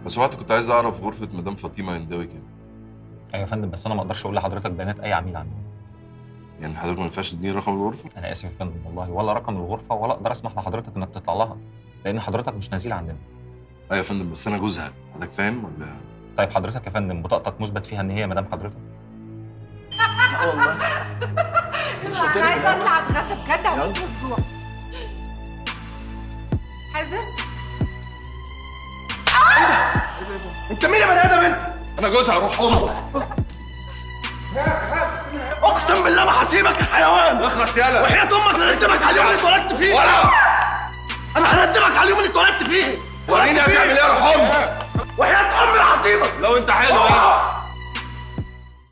لو سمحت كنت عايز اعرف غرفه مدام فاطمه هنداوي كام ايوه يا فندم بس انا ما اقدرش اقول لحضرتك بيانات اي عميل عندنا يعني حضرتك ما ينفعش تديني رقم الغرفه انا اسف يا فندم والله ولا رقم الغرفه ولا اقدر اسمح لحضرتك انك تطلع لها لان حضرتك مش نزيل عندنا ايوه يا فندم بس انا جوزها حضرتك فاهم ولا طيب حضرتك يا فندم بطاقتك مثبت فيها ان هي مدام حضرتك والله انا عايزه اطلع اتغدى بجد هموت من الجوع حازم انت مين يا بني ادم انت؟ انا جوزها روح حضن اقسم بالله ما هسيبك يا حيوان اخرس يالا وحياة امك اللي ندمك على اليوم اللي اتولدت فيه ولا انا هندمك على اليوم اللي اتولدت فيه وريني هتعمل ايه يا روح امك وحياة امي هسيبك لو انت حلو يعني